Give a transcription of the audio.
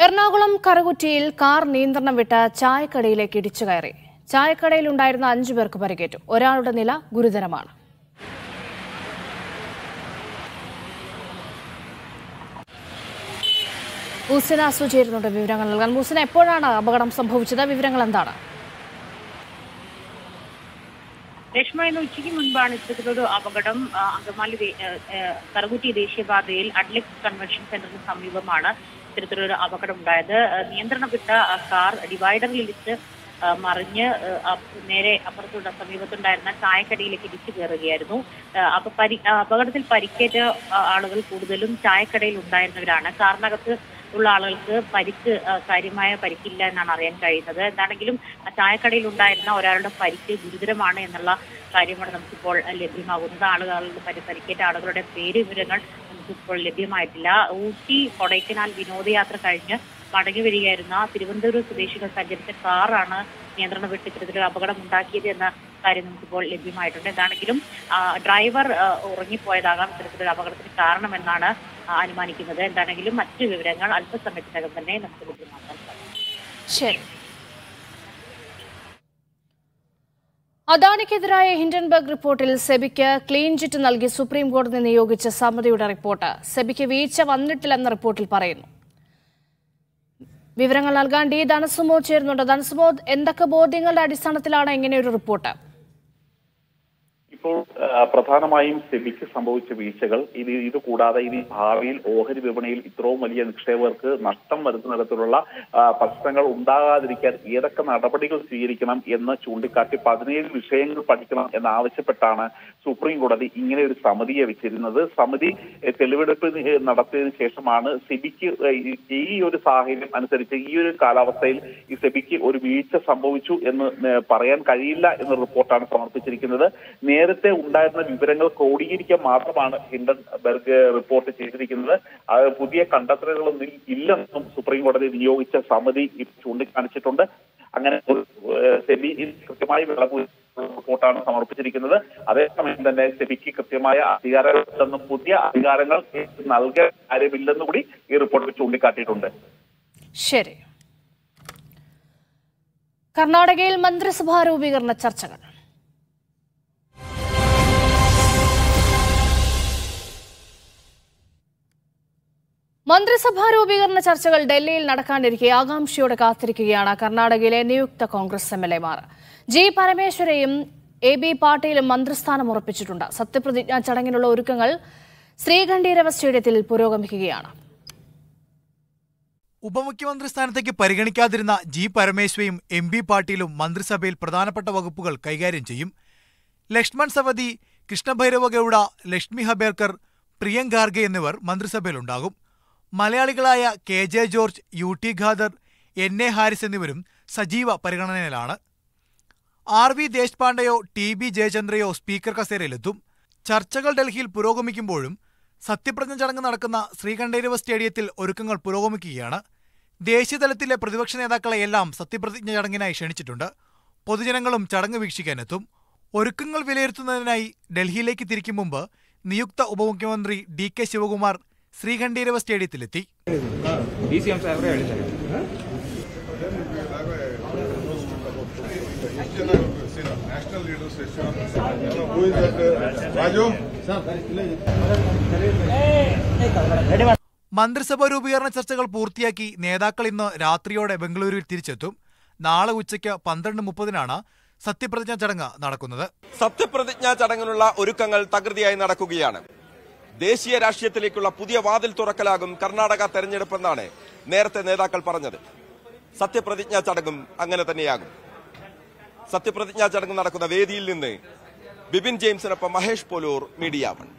Ernakulam കറുകുറ്റിയിൽ car നിയന്ത്രണം വിട്ട് ചായക്കടയിലേക്ക് ഇടിച്ചു കയറി ചായക്കടയിലുണ്ടായിരുന്ന അഞ്ചു പേർക്ക് പരിക്കേറ്റു ഒരാളുടെ നില ഗുരുതരമാണ് മൂസിന സുചേരുന്നുണ്ട് വിവരങ്ങൾ നൽകാൻ മൂസിന എപ്പോഴാണ് അപകടം സംഭവിച്ചത് വിവരങ്ങൾ എന്താണ് രേഷ്മ ഇന്ന് ഉച്ചയ്ക്ക് മുൻപാണ് ഇത്തരത്തിലൊരു അപകടം ആ, അങ്കമാലി ദേ- ഏ, ഏ, കറുകുറ്റി ദേശീയപാതയിൽ അഡ്ലക്സ് കൺവെൻഷൻ സെന്ററിന് സമീപമാണ് ഇത്തരത്തിലൊരു അപകടം ഉണ്ടായത് ആ, നിയന്ത്രണം വിട്ട ആ കാർ ഡിവൈഡറിലിടിച്ച് ആ, മറിഞ്ഞ് ആ, അപ്പ് നേരെ അപ്പുറത്തുള്ള സമീപത്തുണ്ടായിരുന്ന ചായക്കടയിലേക്ക് ഇടിച്ചു കയറുകയായിരുന്നു ആ, അപ്പൊ പരി ആ, അപകടത്തിൽ പരിക്കേറ്റ ആ, ആളുകൾ കൂടുതലും ചായക്കടയിൽ ഉണ്ടായിരുന്നവരാണ് കാറിനകത്ത് ഉള്ള ആളുകൾക്ക് പരിക്ക് ആ, കാര്യമായ പരിക്കില്ല എന്നാണ് അറിയാൻ കഴിയുന്നത് എന്താണെങ്കിലും ആ ചായക്കടയിൽ ഉണ്ടായിരുന്ന ഒരാളുടെ പരിക്ക് ഗുരുതരമാണ് എന്നുള്ള കാര്യമാണ് നമുക്കിപ്പോൾ ലഭ്യമാകുന്നത് ആളുകളുടെ പരി- പരിക്കേറ്റ ആളുകളുടെ പേര് വിവരങ്ങൾ നമുക്കിപ്പോൾ ലഭ്യമായിട്ടില്ല ഊട്ടി കൊടൈക്കനാൽ വിനോദയാത്ര കഴിഞ്ഞ് മടങ്ങി വരികയായിരുന്ന തിരുവനന്തപുരം സ്വദേശികൾ സഞ്ചരിച്ച കാറാണ് നിയന്ത്രണം വിട്ട് ഇത്തരത്തിലൊരു അപകടം ഉണ്ടാക്കിയത് എന്ന കാര്യം നമുക്കിപ്പോൾ ലഭ്യമായിട്ടുണ്ട് എന്താണെങ്കിലും ആ, ഡ്രൈവർ ആ, ഉറങ്ങിപ്പോയതാകാം ഇത്തരത്തിലൊരു അപകടത്തിന് കാരണമെന്നാണ് ആ, അനുമാനിക്കുന്നത് എന്താണെങ്കിലും മറ്റു വിവരങ്ങൾ അല്പസമയത്തിനകം തന്നെ നമുക്ക് ലഭ്യമാക്കാൻ സാധിക്കും ശരി അദാനിക്കെതിരായ ഹിൻഡൻബർഗ് റിപ്പോർട്ടിൽ സെബിക്ക് ക്ലീൻ ചിറ്റ് നൽകി സുപ്രീം കോടതി നിയോഗിച്ച സമിതിയുടെ റിപ്പോർട്ട് സെബിക്ക് വീഴ്ച വന്നിട്ടില്ലെന്ന റിപ്പോർട്ടിൽ പറയുന്നു വിവരങ്ങൾ നൽകാൻ ഡി ധനസുമോദ് ചേരുന്നുണ്ട് ധനസുമോദ് എന്തൊക്കെ ബോധ്യങ്ങളുടെ അടിസ്ഥാനത്തിലാണ് ഇങ്ങനെയൊരു റിപ്പോർട്ട് ഇപ്പോൾ ആ, പ്രധാനമായും സെബിക്ക് സംഭവിച്ച വീഴ്ചകൾ ഇത് ഇത് കൂടാതെ ഇനി ഭാവിയിൽ ഓഹരി വിപണിയിൽ ഇത്രയും വലിയ നിക്ഷേപകർക്ക് നഷ്ടം വരുത്തുന്ന തരത്തിലുള്ള ആ, പ്രശ്നങ്ങൾ ഉണ്ടാകാതിരിക്കാൻ ഏതൊക്കെ നടപടികൾ സ്വീകരിക്കണം എന്ന് ചൂണ്ടിക്കാട്ടി പതിനേഴ് വിഷയങ്ങൾ പഠിക്കണം എന്നാവശ്യപ്പെട്ടാണ് സുപ്രീം കോടതി ഇങ്ങനെ ഒരു സമിതിയെ വെച്ചിരുന്നത് സമിതി എ, തെളിവെടുപ്പ് നി- നടത്തിയതിനു ശേഷമാണ് സെബിക്ക് എ, ഈ- ഈ ഒരു സാഹചര്യം അനുസരിച്ച് ഈ ഒരു കാലാവസ്ഥയിൽ ഈ സെബിക്ക് ഒരു വീഴ്ച സംഭവിച്ചു എന്ന് ഏ, പറയാൻ കഴിയില്ല എന്ന റിപ്പോർട്ടാണ് സമർപ്പിച്ചിരിക്കുന്നത് നേരത്തെ ഉണ്ടായിരുന്ന വിവരങ്ങൾ ക്രോഡീകരിക്കാൻ മാത്രമാണ് ഹിൻഡൻബർഗ് റിപ്പോർട്ട് ചെയ്തിരിക്കുന്നത് അത് പുതിയ കണ്ടെത്തലുകളൊന്നും ഇല്ലെന്നും സുപ്രീം കോടതി നിയോഗിച്ച സമിതി ഇത് ചൂണ്ടിക്കാണിച്ചിട്ടുണ്ട് അങ്ങനെ ഒരു, ഏഹ്, സെബി ഇത് കൃത്യമായി വിളവ് റിപ്പോർട്ടാണ് സമർപ്പിച്ചിരിക്കുന്നത് അതേസമയം തന്നെ സെബിക്ക് കൃത്യമായ അധികാരങ്ങളെന്നും പുതിയ അധികാരങ്ങൾ നൽകാൻ കാര്യമില്ലെന്ന് കൂടി ഈ റിപ്പോർട്ടിൽ ചൂണ്ടിക്കാട്ടിയിട്ടുണ്ട് ശരി കർണാടകയിൽ മന്ത്രിസഭാ രൂപീകരണ ചർച്ചകൾ മന്ത്രിസഭാ രൂപീകരണ ചർച്ചകൾ ഡൽഹിയിൽ നടക്കാനിരിക്കെ ആകാംക്ഷയോടെ കാത്തിരിക്കുകയാണ് കർണാടകയിലെ നിയുക്ത കോൺഗ്രസ് എം എൽ എമാർ ജി പരമേശ്വരയും എ ബി പാട്ടീലും മന്ത്രിസ്ഥാനം ഉറപ്പിച്ചിട്ടുണ്ട് സത്യപ്രതിജ്ഞാ ചടങ്ങിനുള്ള ഒരുക്കങ്ങൾ ശ്രീകണ്ഠീരവ സ്റ്റേഡിയത്തിൽ പുരോഗമിക്കുകയാണ് ഉപമുഖ്യമന്ത്രി സ്ഥാനത്തേക്ക് പരിഗണിക്കാതിരുന്ന ജി പരമേശ്വയും എം ബി പാട്ടീലും മന്ത്രിസഭയിൽ പ്രധാനപ്പെട്ട വകുപ്പുകൾ കൈകാര്യം ചെയ്യും ലക്ഷ്മൺ സവതി കൃഷ്ണഭൈരവ ഗൌഡ ലക്ഷ്മി ഹബേർക്കർ പ്രിയങ്ക് ഖാർഗെ എന്നിവർ മന്ത്രിസഭയിലുണ്ടാകും മലയാളികളായ K J George U T Khader N A Haris എന്നിവരും സജീവ പരിഗണനയിലാണ് ആർ വി ദേശ്പാണ്ഡെയോ ടി ബി ജയചന്ദ്രയോ സ്പീക്കർ കസേരയിലെത്തും ചർച്ചകൾ ഡൽഹിയിൽ പുരോഗമിക്കുമ്പോഴും സത്യപ്രതിജ്ഞ ചടങ്ങ് നടക്കുന്ന ശ്രീകണ്ഠേരവ സ്റ്റേഡിയത്തിൽ ഒരുക്കങ്ങൾ പുരോഗമിക്കുകയാണ് ദേശീയതലത്തിലെ പ്രതിപക്ഷ നേതാക്കളെയെല്ലാം സത്യപ്രതിജ്ഞ ചടങ്ങിനായി ക്ഷണിച്ചിട്ടുണ്ട് പൊതുജനങ്ങളും ചടങ്ങ് വീക്ഷിക്കാനെത്തും ഒരുക്കങ്ങൾ വിലയിരുത്തുന്നതിനായി ഡൽഹിയിലേക്ക് തിരിക്കും മുമ്പ് നിയുക്ത ഉപമുഖ്യമന്ത്രി ഡി കെ ശിവകുമാർ ശ്രീകണ്ഠീരവ സ്റ്റേഡിയത്തിലെത്തി ಡಿ ಸಿ ಎಂ ಸಾಹೇಬ್ರೆ ಹೇಳಿದ್ದಾರೆ national leaders who is that Raju മന്ത്രിസഭാ രൂപീകരണ ചർച്ചകൾ പൂർത്തിയാക്കി നേതാക്കൾ ഇന്ന് രാത്രിയോടെ ബംഗളൂരുവിൽ തിരിച്ചെത്തും നാളെ ഉച്ചയ്ക്ക് പന്ത്രണ്ട് മുപ്പതിനാണ് സത്യപ്രതിജ്ഞാ ചടങ്ങ് നടക്കുന്നത് സത്യപ്രതിജ്ഞാ ചടങ്ങിനുള്ള ഒരുക്കങ്ങൾ തകൃതിയായി നടക്കുകയാണ് ദേശീയ രാഷ്ട്രീയത്തിലേക്കുള്ള പുതിയ വാതിൽ തുറക്കലാകും കർണാടക തെരഞ്ഞെടുപ്പെന്നാണ് നേരത്തെ നേതാക്കൾ പറഞ്ഞത് സത്യപ്രതിജ്ഞാ ചടങ്ങും അങ്ങനെ തന്നെയാകും സത്യപ്രതിജ്ഞാ ചടങ്ങ് നടക്കുന്ന വേദിയിൽ നിന്ന് ബിപിൻ ജെയിംസിനൊപ്പം മഹേഷ് പോലൂർ മീഡിയ വൺ